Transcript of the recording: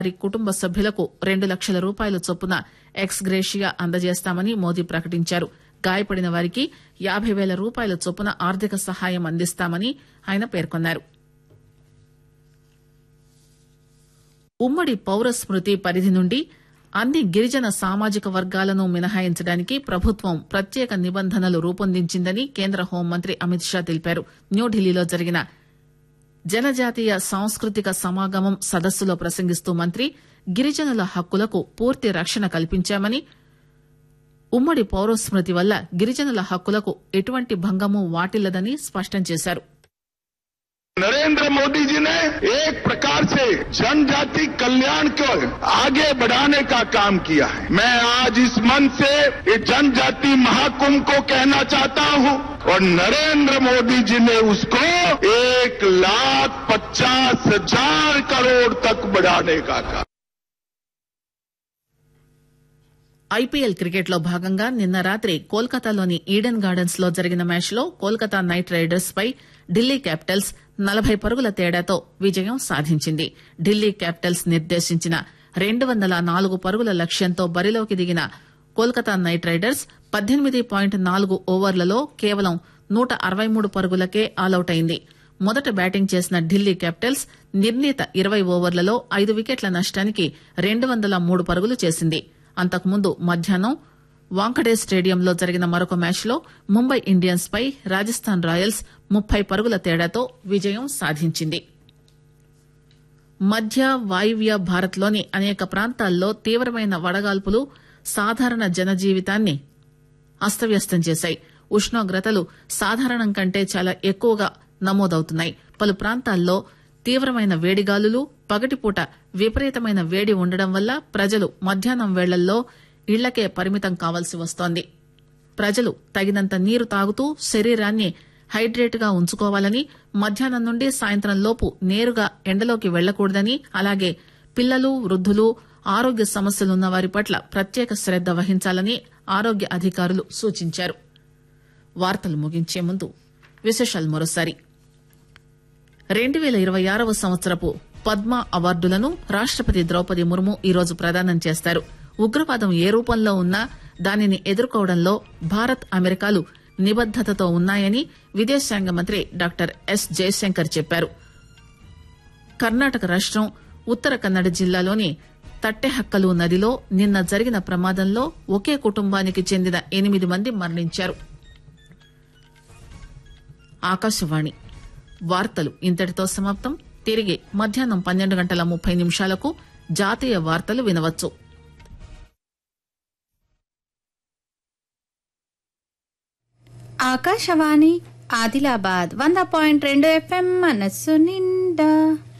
వారి కుటుంబ సభ్యులకు రెండు లక్షల రూపాయల చొప్పున ఎక్స్ గ్రేషియా అందజేస్తామని మోదీ ప్రకటించారు గాయపడిన వారికి యాబై పేల రూపాయల చొప్పున ఆర్థిక సహాయం అందిస్తామని ఆయన పేర్కొన్నారు ఉమ్మడి పౌర స్మృతి పరిధి నుండి అన్ని గిరిజన సామాజిక వర్గాలను మినహాయించడానికి ప్రభుత్వం ప్రత్యేక నిబంధనలు రూపొందించిందని కేంద్ర హోంమంత్రి అమిత్ షా తెలిపారు న్యూఢిల్లీలో జరిగిన జనజాతీయ సాంస్కృతిక సమాగమం సదస్సులో ప్రసంగిస్తూ మంత్రి గిరిజనుల హక్కులకు పూర్తి రక్షణ కల్పించామని ఉమ్మడి పౌరస్మృతి వల్ల గిరిజనుల హక్కులకు ఎటువంటి భంగము వాటిల్లదని స్పష్టం చేశారు नरेंद्र मोदी जी ने एक प्रकार से जनजाति कल्याण को आगे बढ़ाने का काम किया है मैं आज इस मन से ये जनजाति महाकुंभ को कहना चाहता हूं और नरेंद्र मोदी जी ने उसको एक लाख पचास हजार करोड़ तक बढ़ाने का काम ఐపీఎల్ క్రికెట్ లో భాగంగా నిన్న రాత్రి కోల్కతాలోని ఈడెన్ గార్డెన్స్ లో జరిగిన మ్యాచ్ లో కోల్కతా నైట్ రైడర్స్ పై ఢిల్లీ క్యాపిటల్స్ నలభై పరుగుల తేడాతో విజయం సాధించింది ఢిల్లీ క్యాపిటల్స్ నిర్దేశించిన రెండు వందల నాలుగు పరుగుల లక్ష్యంతో బరిలోకి దిగిన కోల్కతా నైట్ రైడర్స్ పద్దెనిమిది పాయింట్ నాలుగు ఓవర్లలో కేవలం నూట అరవై మూడు పరుగులకే ఆలౌట్ అయింది మొదట బ్యాటింగ్ చేసిన ఢిల్లీ క్యాపిటల్స్ నిర్ణీత ఇరవై ఓవర్లలో ఐదు వికెట్ల నష్టానికి రెండు వందల మూడు పరుగులు చేసింది అంతకుముందు మధ్యాహ్నం వాంఖడే స్టేడియంలో జరిగిన మరొక మ్యాచ్లో ముంబై ఇండియన్స్ పై రాజస్థాన్ రాయల్స్ ముప్పై పరుగుల తేడాతో విజయం సాధించింది మధ్య వాయువ్య భారత్లోని అనేక ప్రాంతాల్లో తీవ్రమైన వడగాల్పులు సాధారణ జనజీవితాన్ని అస్తవ్యస్తం చేశాయి ఉష్ణోగ్రతలు సాధారణం కంటే చాలా ఎక్కువగా నమోదవుతున్నాయి పలు ప్రాంతాల్లో తీవ్రమైన వేడిగాలులు పగటిపూట విపరీతమైన వేడి ఉండడం వల్ల ప్రజలు మధ్యాహ్నం వేళల్లో ఇళ్లకే పరిమితం కావాల్సి వస్తోంది ప్రజలు తగినంత నీరు తాగుతూ శరీరాన్ని హైడ్రేట్ గా ఉంచుకోవాలని మధ్యాహ్నం నుండి సాయంత్రం లోపు నేరుగా ఎండలోకి వెళ్లకూడదని అలాగే పిల్లలు వృద్దులు ఆరోగ్య సమస్యలున్న వారి పట్ల ప్రత్యేక శ్రద్ద వహించాలని ఆరోగ్య అధికారులు సూచించారు వార్తలు ముగించే ముందు విశేషాలు మరోసారి రెండు పేల ఇరవై ఆరవ సంవత్సరపు పద్మ అవార్డులను రాష్టపతి ద్రౌపది ముర్ము ఈరోజు ప్రదానం చేస్తారు ఉగ్రవాదం ఏ రూపంలో ఉన్నా దానిని ఎదుర్కోవడంలో భారత్ అమెరికాలు నిబద్దతతో ఉన్నాయని విదేశాంగ మంత్రి డాక్టర్ ఎస్ జయశంకర్ చెప్పారు కర్ణాటక రాష్టం ఉత్తర కన్నడ జిల్లాలోని తట్టెహక్కలు నదిలో నిన్న జరిగిన ప్రమాదంలో ఒకే కుటుంబానికి చెందిన ఎనిమిది మంది మరణించారు ఆకాశవాణి వార్తలు ఇంతటితో సమాప్తం తిరిగి మధ్యాహ్నం పన్నెండు గంటల ముప్పై నిమిషాలకు జాతీయ వార్తలు వినవచ్చు ఆకాశవాణి ఆదిలాబాద్ వంద పాయింట్ రెండు ఎఫ్ఎం మనస్సు నిండా